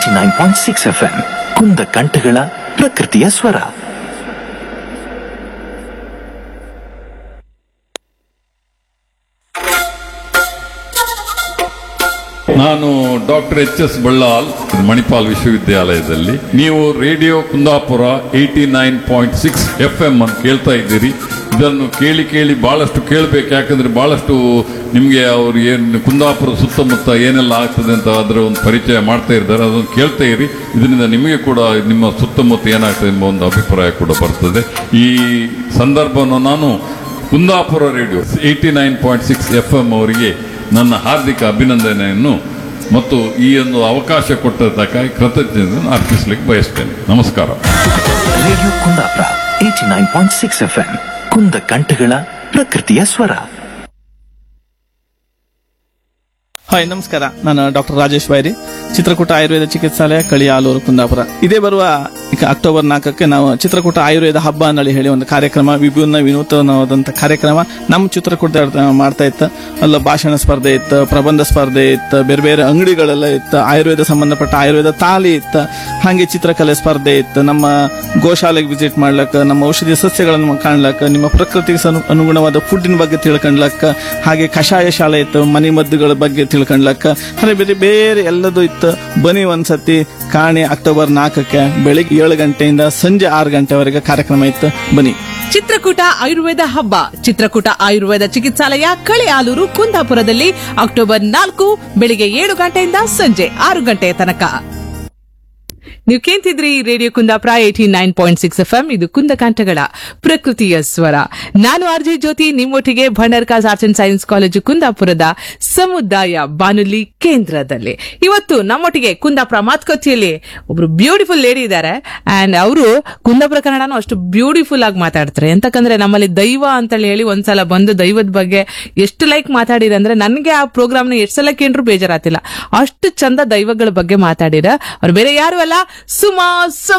eighty nine point six F M ಕುಂದ ಕಂಠಗಳ ಪ್ರಕೃತಿಯ ಸ್ವರ ನಾನು doctor H S Ballal Manipal ವಿಶ್ವವಿದ್ಯಾಲಯದಲ್ಲಿ ನೀವು radio Kundapura eighty nine point six F M ಅಂತ ಕೇಳ್ತಾ ಇದ್ದೀರಿ ಇದನ್ನು ಕೇಳಿ ಕೇಳಿ ಬಹಳಷ್ಟು ಕೇಳಬೇಕು ಯಾಕಂದ್ರೆ ಬಹಳಷ್ಟು ನಿಮಗೆ ಅವ್ರು ಏನು ಕುಂದಾಪುರ ಸುತ್ತಮುತ್ತ ಏನೆಲ್ಲ ಆಗ್ತದೆ ಅಂತ ಅದರ ಒಂದು ಪರಿಚಯ ಮಾಡ್ತಾ ಇದ್ದಾರೆ ಅದನ್ನು ಕೇಳ್ತಾ ಇರಿ ಇದರಿಂದ ನಿಮಗೆ ಕೂಡ ನಿಮ್ಮ ಸುತ್ತಮುತ್ತ ಏನಾಗ್ತದೆ ಎಂಬ ಒಂದು ಅಭಿಪ್ರಾಯ ಕೂಡ ಬರ್ತದೆ ಈ ಸಂದರ್ಭವನ್ನು ನಾನು Kundapura radio eighty nine point six F M ಅವರಿಗೆ ನನ್ನ ಹಾರ್ದಿಕ ಅಭಿನಂದನೆಯನ್ನು ಮತ್ತು ಈ ಒಂದು ಅವಕಾಶ ಕೊಟ್ಟದ್ದಕ್ಕಾಗಿ ಕೃತಜ್ಞತೆಯನ್ನು ಅರ್ಪಿಸಲಿಕ್ಕೆ ಬಯಸ್ತೇನೆ ನಮಸ್ಕಾರ radio Kundapura eighty nine point six F M ಕುಂದ ಕಂಠಗಳ ಪ್ರಕೃತಿಯ ಸ್ವರ ಹಾಯ್ ನಮಸ್ಕಾರ ನಾನು ಡಾಕ್ಟರ್ ರಾಜೇಶ್ ಬೈರಿ ಚಿತ್ರಕೂಟ ಆಯುರ್ವೇದ ಚಿಕಿತ್ಸಾಲಯ ಕಳಿಯಾಲೂರು ಕುಂದಾಪುರ ಇದೇ ಬರುವ ಈಗ ಅಕ್ಟೋಬರ್ ನಾಲ್ಕಕ್ಕೆ ನಾವು ಚಿತ್ರಕೂಟ ಆಯುರ್ವೇದ ಹಬ್ಬ ಅನ್ನಳಿ ಹೇಳಿ ಒಂದು ಕಾರ್ಯಕ್ರಮ ವಿಭಿನ್ನ ವಿನೂತನವಾದಂಥ ಕಾರ್ಯಕ್ರಮ ನಮ್ಮ ಚಿತ್ರಕೂಟ ಮಾಡ್ತಾ ಇತ್ತು ಅಲ್ಲ ಭಾಷಣ ಸ್ಪರ್ಧೆ ಇತ್ತು ಪ್ರಬಂಧ ಸ್ಪರ್ಧೆ ಇತ್ತು ಬೇರೆ ಬೇರೆ ಅಂಗಡಿಗಳೆಲ್ಲ ಇತ್ತು ಆಯುರ್ವೇದ ಸಂಬಂಧಪಟ್ಟ ಆಯುರ್ವೇದ ತಾಲಿ ಇತ್ತು ಹಾಗೆ ಚಿತ್ರಕಲೆ ಸ್ಪರ್ಧೆ ಇತ್ತು ನಮ್ಮ ಗೋಶಾಲೆಗೆ ವಿಸಿಟ್ ಮಾಡ್ಲಕ್ಕ ನಮ್ಮ ಔಷಧಿ ಸಸ್ಯಗಳನ್ನು ಕಾಣ್ಲಕ್ಕ ನಿಮ್ಮ ಪ್ರಕೃತಿಗೆ ಸನು- ಅನುಗುಣವಾದ ಫುಡ್ಡಿನ ಬಗ್ಗೆ ತಿಳ್ಕೊಂಡ್ಲಕ್ಕ ಹಾಗೆ ಕಷಾಯ ಶಾಲೆ ಇತ್ತು ಮನೆ ಮದ್ದುಗಳ ಬಗ್ಗೆ ತಿಳ್ಕೊಂಡ್ಲಕ್ಕ ಹಾಗೆ ಬೇರೆ ಬೇರೆ ಎಲ್ಲದೂ ಇತ್ತು ಬನ್ನಿ ಒಂದ್ಸತಿ ಕಾಣಿ ಅಕ್ಟೋಬರ್ ನಾಲ್ಕಕ್ಕೆ ಬೆಳಿಗ್ಗೆ ಏಳು ಗಂಟೆಯಿಂದ ಸಂಜೆ ಆರು ಗಂಟೆವರೆಗೆ ಕಾರ್ಯಕ್ರಮ ಇತ್ತು ಬನ್ನಿ ಚಿತ್ರಕೂಟ ಆಯುರ್ವೇದ ಹಬ್ಬ ಚಿತ್ರಕೂಟ ಆಯುರ್ವೇದ ಚಿಕಿತ್ಸಾಲಯ ಕಳೆಯಾಲೂರು ಕುಂದಾಪುರದಲ್ಲಿ ಅಕ್ಟೋಬರ್ ನಾಲ್ಕು ಬೆಳಿಗ್ಗೆ ಏಳು ಗಂಟೆಯಿಂದ ಸಂಜೆ ಆರು ಗಂಟೆಯ ತನಕ ನೀವು ಕೇಂತಿದ್ರಿ radio Kundapura eighty nine point six F M ಇದು ಕುಂದಕಾಂಠಗಳ ಪ್ರಕೃತಿಯ ಸ್ವರ ನಾನು ಆರ್ ಜೆ ಜ್ಯೋತಿ ನಿಮ್ಮೊಟ್ಟಿಗೆ Bhandarkars arts and science college ಕುಂದಾಪುರದ ಸಮುದಾಯ ಬಾನುಲಿ ಕೇಂದ್ರದಲ್ಲಿ ಇವತ್ತು ನಮ್ಮೊಟ್ಟಿಗೆ ಕುಂದಾಪುರ ಮಾತುಕತೆಯಲ್ಲಿ ಒಬ್ರು ಬ್ಯೂಟಿಫುಲ್ ಲೇಡಿ ಇದ್ದಾರೆ ಅಂಡ್ ಅವರು ಕುಂದಾಪುರ ಕನ್ನಡನೂ ಅಷ್ಟು ಬ್ಯೂಟಿಫುಲ್ ಆಗಿ ಮಾತಾಡ್ತಾರೆ ಎಂತಕಂದ್ರೆ ನಮ್ಮಲ್ಲಿ ದೈವ ಅಂತೇಳಿ ಹೇಳಿ ಒಂದ್ಸಲ ಬಂದು ದೈವದ ಬಗ್ಗೆ ಎಷ್ಟು ಲೈಕ್ ಮಾತಾಡಿರ ಅಂದ್ರೆ ನನಗೆ ಆ ಪ್ರೋಗ್ರಾಮ್ನ ಎಷ್ಟು ಸಲ ಕೇಂದ್ರೂ ಬೇಜಾರಾತಿಲ್ಲ ಅಷ್ಟು ಚಂದ ದೈವಗಳ ಬಗ್ಗೆ ಮಾತಾಡಿರ ಅವ್ರು ಬೇರೆ ಯಾರು ಅಲ್ಲ ಸುಮಾ